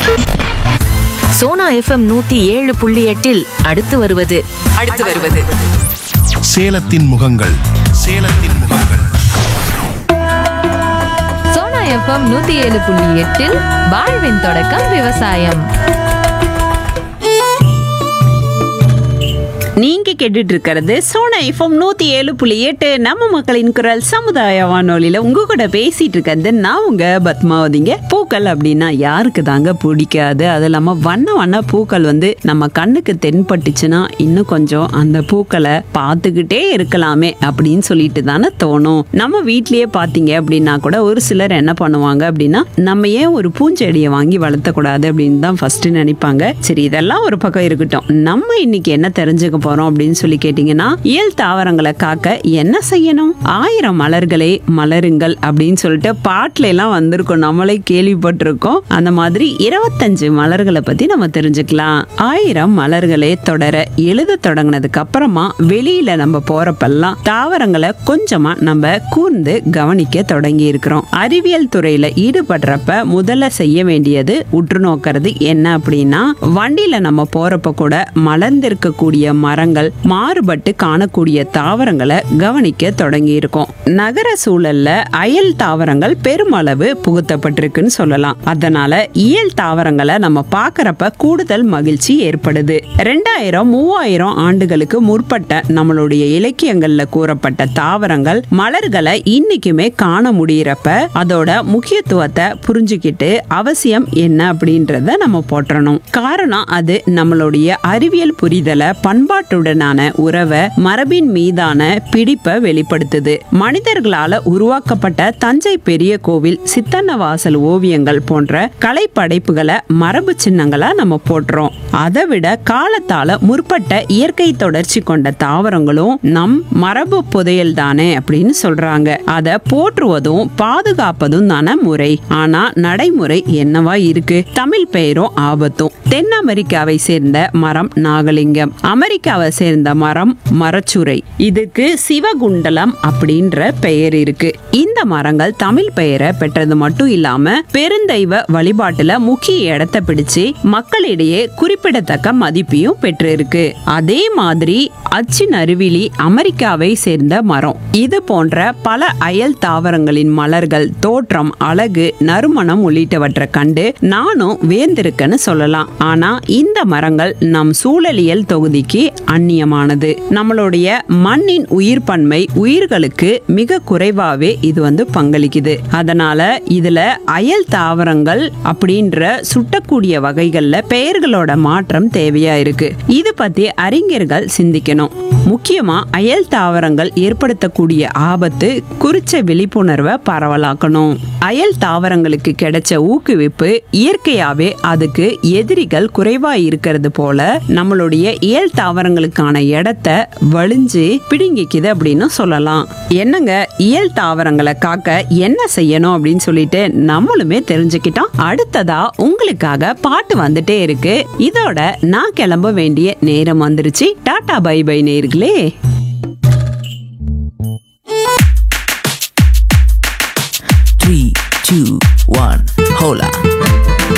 Sona FM நூத்தி ஏழு புள்ளி எட்டில் அடுத்து வருவது அடுத்து வருவது சேலத்தின் முகங்கள் சேலத்தின் முகங்கள் சோனா எஃப்எம் நூத்தி ஏழு புள்ளி எட்டில் வாழ்வின் தொடக்கம் விவசாயம் நீங்க கேட்டுட்டு இருக்கிறது சோனா எஃப்எம் நூத்தி ஏழு புள்ளி எட்டு நம்ம மக்களின் குரல் சமுதாய வானொலியில உங்க கூட பேசிட்டு இருக்கிறது நான் உங்க பத்மாவதிங்க பூக்கள் அப்படின்னா யாருக்கு தாங்க பிடிக்காது அது இல்லாம வண்ண வண்ண பூக்கள் வந்து நம்ம கண்ணுக்கு தென்பட்டுச்சுன்னா இன்னும் கொஞ்சம் அந்த பூக்களை பார்த்துக்கிட்டே இருக்கலாமே அப்படின்னு சொல்லிட்டு தானே தோணும் நம்ம வீட்லயே பாத்தீங்க அப்படின்னா கூட ஒரு சிலர் என்ன பண்ணுவாங்க அப்படின்னா நம்ம ஏன் ஒரு பூஞ்செடியை வாங்கி வளர்த்தக்கூடாது அப்படின்னு தான் ஃபர்ஸ்ட் நினைப்பாங்க சரி இதெல்லாம் ஒரு பக்கம் இருக்கட்டும் நம்ம இன்னைக்கு என்ன தெரிஞ்சுக்க போறோம் அப்படின்னு சொல்லி கேட்டீங்கன்னா இயல் தாவரங்களை காக்க என்ன செய்யணும் ஆயிரம் மலர்களே மலருங்கள் அப்படின்னு சொல்லிட்டு பாட்டுல எல்லாம் வந்திருக்கோம் நம்மளே கேள்விப்பட்டிருக்கோம் அந்த மாதிரி இருபத்தஞ்சு மலர்களை பத்தி நம்ம தெரிஞ்சுக்கலாம் ஆயிரம் மலர்களே தொடர எழுத தொடங்கினதுக்கு அப்புறமா வெளியில நம்ம போறப்பெல்லாம் தாவரங்களை கொஞ்சமா நம்ம கூர்ந்து கவனிக்க தொடங்கி இருக்கிறோம் அறிவியல் துறையில ஈடுபடுறப்ப முதல்ல செய்ய வேண்டியது உற்று நோக்கிறது என்ன அப்படின்னா வண்டியில நம்ம போறப்ப கூட மலர்ந்திருக்கக்கூடிய மரங்கள் மாறுபட்டு காணக்கூடிய தாவரங்களை கவனிக்க தொடங்கி இருக்கோம் நகர சூழல்ல அயல் தாவரங்கள் பெருமளவு புகுத்தப்பட்டிருக்குன்னு சொல்லலாம் அதனால இயல் தாவரங்களை நம்ம பார்க்கறப்ப கூடுதல் மகிழ்ச்சி ஏற்படுது ரெண்டாயிரம் மூவாயிரம் ஆண்டுகளுக்கு முற்பட்ட நம்மளுடைய இலக்கியங்கள்ல கூறப்பட்ட தாவரங்கள் மலர்களை இன்னைக்குமே காண முடியறப்ப அதோட முக்கியத்துவத்தை புரிஞ்சுக்கிட்டு அவசியம் என்ன அப்படின்றத நம்ம போற்றணும் காரணம் அது நம்மளுடைய அறிவியல் புரிதலை பண்பாட்டுடனான உறவை மரபின் மீதான பிடிப்பை வெளிப்படுத்துது மனிதர்களால உருவாக்கப்பட்ட தஞ்சை பெரிய கோவில் சித்தன்னவாசல் ஓவியங்கள் போன்ற கலைப்படைப்புகளை மரபு சின்னங்களா நம்ம போடுறோம் அதை விட காலத்தால முற்பட்ட இயற்கை தொடர்ச்சி கொண்ட தாவரங்களும் நம் மரபு புதையல் தானே அப்படின்னு சொல்றாங்க அதை போற்றுவதும் பாதுகாப்பதும் தானே முறை ஆனா நடைமுறை என்னவா இருக்கு தமிழ் பெயரும் ஆபத்தும் தென் அமெரிக்காவை சேர்ந்த மரம் நாகலிங்கம் அமெரிக்காவை சேர்ந்த மரம் மரச்சுரை இதுக்கு சிவகுண்டலம் அப்படின்ற பெயர் இருக்கு இந்த மரங்கள் தமிழ் பெயரை பெற்றது மட்டும் இல்லாம பெருந்தெய்வ வழிபாட்டுல முக்கிய இடத்தை பிடிச்சு மக்களிடையே குறிப்பிடத்தக்க மதிப்பையும் பெற்றிருக்கு அதே மாதிரி அச்சின் அருவிலி அமெரிக்காவை சேர்ந்த மரம் இது போன்ற பல அயல் தாவரங்களின் மலர்கள் தோற்றம் அழகு நறுமணம் உள்ளிட்டவற்றை கண்டு நானும் வேந்திருக்கேன்னு சொல்லலாம் ஆனா இந்த மரங்கள் நம் சூழலியல் தொகுதிக்கு அந்நியமானது நம்மளுடைய மண்ணின் உயிர் பன்மை உயிர்களுக்கு மிக குறைவாவே இது வந்து பங்களிக்குது அதனால இதுல அயல் தாவரங்கள் அப்படின்ற சுட்டக்கூடிய வகைகள்ல பெயர்களோட மாற்றம் தேவையா இருக்கு இது பத்தி அறிஞர்கள் சிந்திக்கணும் முக்கியமா அயல் தாவரங்கள் ஏற்படுத்தக்கூடிய ஆபத்து குறிச்ச விழிப்புணர்வை பரவலாக்கணும் அயல் தாவரங்களுக்கு கிடைச்ச ஊக்குவிப்பு இயற்கையாவே அதுக்கு எதிரிகள் குறைவா இருக்கிறது போல நம்மளுடைய இயல் தாவரங்களுக்கான இடத்த வலிஞ்சு பிடுங்கிக்குது அப்படின்னு சொல்லலாம் என்னங்க இயல் தாவரங்களை காக்க என்ன செய்யணும் அப்படின்னு சொல்லிட்டு நம்மளுமே தெரிஞ்சுக்கிட்டோம் அடுத்ததா உங்களுக்காக பாட்டு வந்துட்டே இருக்கு இதோட நான் கிளம்ப வேண்டிய நேரம் வந்துருச்சு டாடா பை பை நேர்களே Three, two, one, hola.